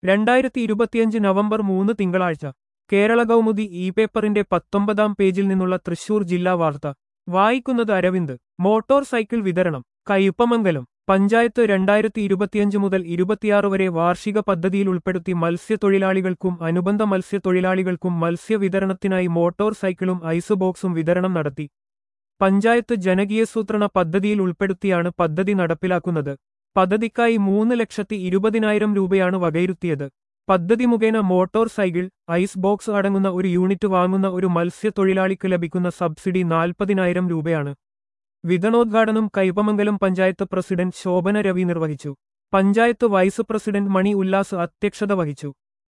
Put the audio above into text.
രണ്ടായിരത്തി ഇരുപത്തിയഞ്ച് നവംബർ മൂന്ന് തിങ്കളാഴ്ച കേരള കൗമുദി ഇ പേപ്പറിന്റെ പത്തൊമ്പതാം പേജിൽ നിന്നുള്ള തൃശൂർ ജില്ലാ വാർത്ത വായിക്കുന്നത് അരവിന്ദ് മോട്ടോർ സൈക്കിൾ വിതരണം കയ്പമംഗലം പഞ്ചായത്ത് രണ്ടായിരത്തി ഇരുപത്തിയഞ്ച് മുതൽ ഇരുപത്തിയാറ് വരെ വാർഷിക പദ്ധതിയിൽ ഉൾപ്പെടുത്തി മത്സ്യത്തൊഴിലാളികൾക്കും അനുബന്ധ മത്സ്യത്തൊഴിലാളികൾക്കും മത്സ്യവിതരണത്തിനായി മോട്ടോർ സൈക്കിളും ഐസ് ബോക്സും വിതരണം നടത്തി പഞ്ചായത്ത് ജനകീയസൂത്രണ പദ്ധതിയിൽ ഉൾപ്പെടുത്തിയാണ് പദ്ധതി നടപ്പിലാക്കുന്നത് പദ്ധതിക്കായി മൂന്ന് ലക്ഷത്തി ഇരുപതിനായിരം രൂപയാണ് വകയിരുത്തിയത് പദ്ധതി മുഖേന മോട്ടോർ സൈക്കിൾ ഐസ് ബോക്സ് അടങ്ങുന്ന ഒരു യൂണിറ്റ് വാങ്ങുന്ന ഒരു മത്സ്യത്തൊഴിലാളിക്ക് ലഭിക്കുന്ന സബ്സിഡി നാൽപ്പതിനായിരം രൂപയാണ് വിതരണോദ്ഘാടനം കൈപ്പമംഗലം പഞ്ചായത്ത് പ്രസിഡന്റ് ശോഭന രവി നിർവഹിച്ചു പഞ്ചായത്ത് വൈസ് പ്രസിഡന്റ് മണി ഉല്ലാസ് അധ്യക്ഷത വഹിച്ചു